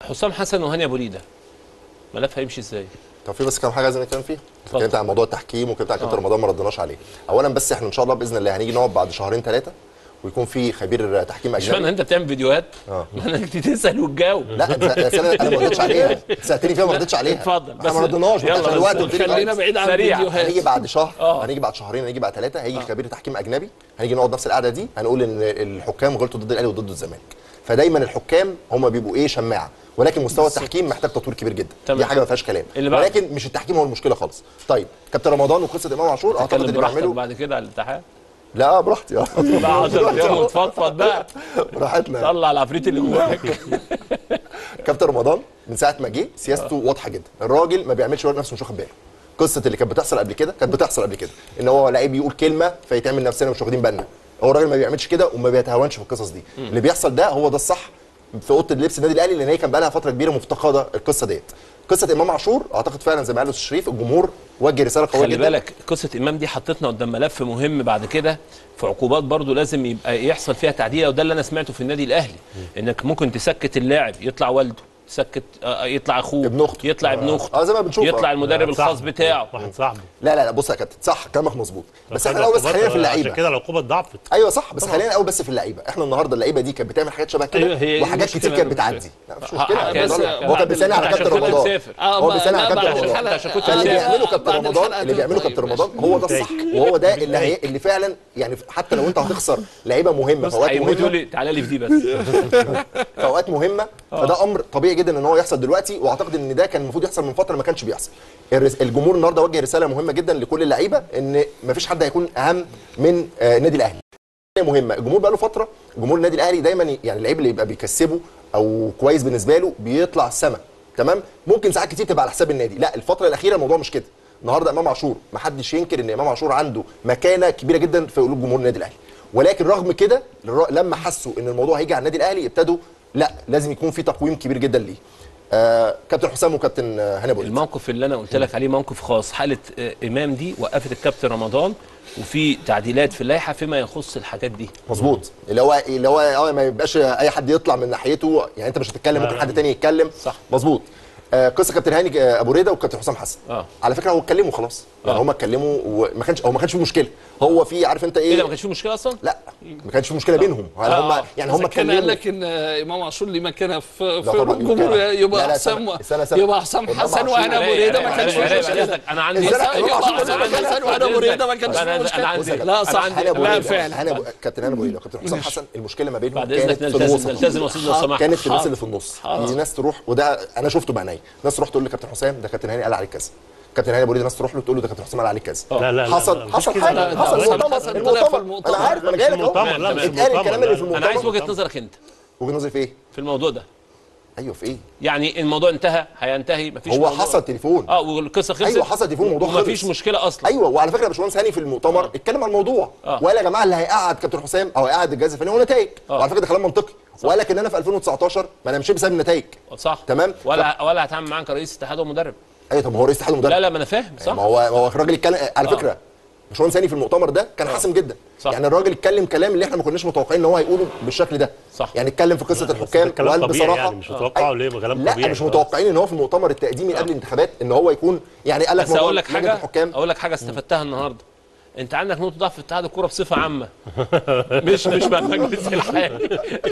حسام حسن وهاني ابو ريده ملف هيمشي ازاي طب في بس كام حاجه عايزين نتكلم فيها اتفضل. اتكلمت عن موضوع التحكيم واتكلمت عن كابتن رمضان ما ردناش عليه اولا بس احنا ان شاء الله باذن الله هنيجي نقعد بعد شهرين ثلاثه ويكون في خبير تحكيم مش معنى اجنبي انت بتعمل فيديوهات اه. معنى انك تسال وتجاوب لا أنت- أصل انا أنا ما ردتش عليها سالتني فيها ما ردتش عليها اتفضل احنا ما ردناش يلا عشان بس الوقت قلت لي خلينا بس. بعيد عن سريع. الفيديوهات هنيجي بعد شهر اه. هنيجي بعد شهرين هنيجي بعد ثلاثه هيجي خبير تحكيم اجنبي هنيجي نقعد نفس القعده دي هنقول ان الحكام غلطوا ضد الاهلي وضد الزمالك فدايما الحكام هم بيبقوا ايه شماعه ولكن مستوى التحكيم محتاج تطوير كبير جدا تمام. دي حاجه ما فيهاش كلام اللي بعده. ولكن مش التحكيم هو المشكله خالص طيب كابتن رمضان وقصه امام عاشور اعتقد اتكلم اللي براحتك بيعمله بعد كده على الاتحاد لا براحتي اه بقى 10 ايام وتفضفض بقى براحتنا طلع العفريت اللي جواك كابتن رمضان من ساعه ما جه سياسته واضحه جدا الراجل ما بيعملش ورق نفسه مش واخد باله قصه اللي كانت بتحصل قبل كده كانت بتحصل قبل كده ان هو لعيب يقول كلمه فيتعمل نفسنا مش واخدين بالنا هو الراجل ما بيعملش كده وما بيتهاونش في القصص دي اللي بيحصل ده هو ده الصح في اوضه اللبس النادي الاهلي لان هي كان بقى لها فتره كبيره مفتقده القصه ديت قصه امام عاشور اعتقد فعلا زي ما قال الاستاذ شريف الجمهور وجه رساله قويه خلي جدا بالك قصه امام دي حطتنا قدام ملف مهم بعد كده في عقوبات برضو لازم يبقى يحصل فيها تعديل وده اللي انا سمعته في النادي الاهلي انك ممكن تسكت اللاعب يطلع والده تسكت آه، يطلع اخوه ابن أخته. يطلع ابن اخته اه زي ما بنشوف يطلع آه. المدرب الخاص صاحبه. بتاعه واحد صاحبه لا لا لا بص يا كابتن صح كلامك مظبوط بس احنا فكان الاول بس عقوبات- خلينا في اللعيبه عشان كده العقوبه اتضاعفت ايوه صح بس خلينا الاول بس في اللعيبه احنا النهارده اللعيبه دي كانت بتعمل حاجات شبه كده أيوة، هي دي وحاجات المشكلة كتير كانت أنا بتعدي لا مش ح- مشكله ح- بس كاس- هو كان بيسالني على عشان كابتن كده رمضان مسافر. آه، هو ما- بيسالني على لا، كابتن بعد رمضان الحلقة. عشان كنت آه، اللي مسافر. بيعمله آه، كابتن بعد رمضان الحلقة اللي بيعمله طيب، كابتن ماشي. رمضان هو ده الصح وهو ده اللي هي اللي فعلا يعني حتى لو انت هتخسر لعيبه مهمه بص في اوقات هيموت يقول مهمه لي تعالى لي في دي بس في اوقات مهمه فده امر طبيعي جدا ان هو يحصل دلوقتي واعتقد ان ده كان المفروض يحصل من فتره ما كانش بيحصل الرس- الجمهور النهارده وجه رساله مهمه جدا لكل اللعيبه ان ما فيش حد هيكون اهم من آه، النادي الاهلي مهمه الجمهور بقى له فتره جمهور النادي الاهلي دايما ي- يعني اللعيب اللي يبقى بيكسبه او كويس بالنسبه له بيطلع السما تمام ممكن ساعات كتير تبقى على حساب النادي لا الفتره الاخيره الموضوع مش كده النهارده امام عاشور ما حدش ينكر ان امام عاشور عنده مكانه كبيره جدا في قلوب جمهور النادي الاهلي ولكن رغم كده الر- لما حسوا ان الموضوع هيجي على النادي الاهلي ابتدوا لا لازم يكون في تقويم كبير جدا ليه آه كابتن حسام وكابتن آه، هاني أبو ريد. الموقف اللي انا قلت لك عليه موقف خاص حاله آه، امام دي وقفت الكابتن رمضان وفي تعديلات في اللائحه فيما يخص الحاجات دي مظبوط اللي هو اللي هو اه ما يبقاش اي حد يطلع من ناحيته يعني انت مش هتتكلم ممكن لا. حد تاني يتكلم صح. مظبوط آه قصه كابتن هاني آه، ابو ريده وكابتن حسام حسن اه. على فكره هو اتكلموا خلاص يعني اه. هم اتكلموا وما كانش هو ما كانش في مشكله هو في عارف انت ايه ايه ده ما كانش في مشكله اصلا لا ما كانش في مشكله بينهم هل اه. هم يعني هم إذا كان قال اتكلموا لك ان امام عاشور ليه مكانه في لا في طبعاً الجمهور يمكن. يبقى لا، لا، حسام استنى، استنى، استنى. يبقى حسام إمام حسن عاشور. وانا ابو ريده ما كانش عيب- في عيب- مشكله عيب- انا عندي إزاي؟ يبقى إمام عاشور حسام ده حسن وانا ابو ريده ما كانش أنا- في أنا مشكله عندي- لا أنا صح عندي- هاني ابو لا ريده فعلا هاني أبو- كابتن هاني ابو ريده وكابتن حسام حسن المشكله ما بينهم بعد كانت اذنك في نلتزم الوسط نلتزم يا استاذ لو سمحت كانت في الناس حاضر. اللي في النص حاضر. دي ناس تروح وده انا شفته بعيني ناس تروح تقول لكابتن حسام ده كابتن هاني قال عليك كذا كابتن هاني ابو ريده ناس تروح له تقول له ده كابتن حسام قال عليك كذا لا لا لا حصل لا، مفيش حصل كده. حاجه لا، حصل حسام مؤتمر حسن طلع في المؤتمر المؤتمر. انا عارف انا مش جاي لك المؤتمر، اهو لا، مش اتقال المؤتمر، الكلام اللي في لا. المؤتمر انا عايز وجهه نظرك انت وجهه نظري في ايه؟ في الموضوع ده ايوه في ايه؟ يعني الموضوع انتهى هينتهي مفيش هو موضوع. حصل تليفون اه والقصه خلصت ايوه حصل تليفون الموضوع خلص ومفيش مشكله اصلا ايوه وعلى فكره يا باشمهندس هاني في المؤتمر اتكلم عن الموضوع آه. وقال يا جماعه اللي هيقعد كابتن حسام او هيقعد الجهاز الفني هو نتائج آه. وعلى فكره ده كلام منطقي وقال لك ان انا في 2019 ما انا مشيت بسبب النتائج صح تمام ولا ولا هتعامل معاك كرئيس اتحاد ومدرب ايوه طب ما هو رئيس اتحاد المدرب لا لا ما انا فاهم صح ما هو ما هو الراجل اتكلم على فكره باشمهندس هاني في المؤتمر ده كان حاسم جدا صح. يعني الراجل اتكلم كلام اللي احنا ما كناش متوقعين ان هو هيقوله بالشكل ده صح. يعني اتكلم في قصه بس الحكام ده كلام وقال طبيعي بصراحه يعني مش متوقعه ليه؟ ما كلام لا طبيعي مش خلاص. متوقعين ان هو في المؤتمر التقديمي قبل الانتخابات ان هو يكون يعني قال لك بس موضوع اقول لك لجنة حاجه الحكام اقول لك حاجه استفدتها النهارده انت عندك نقطه ضعف في اتحاد الكوره بصفه عامه مش مش مع مجلس الحال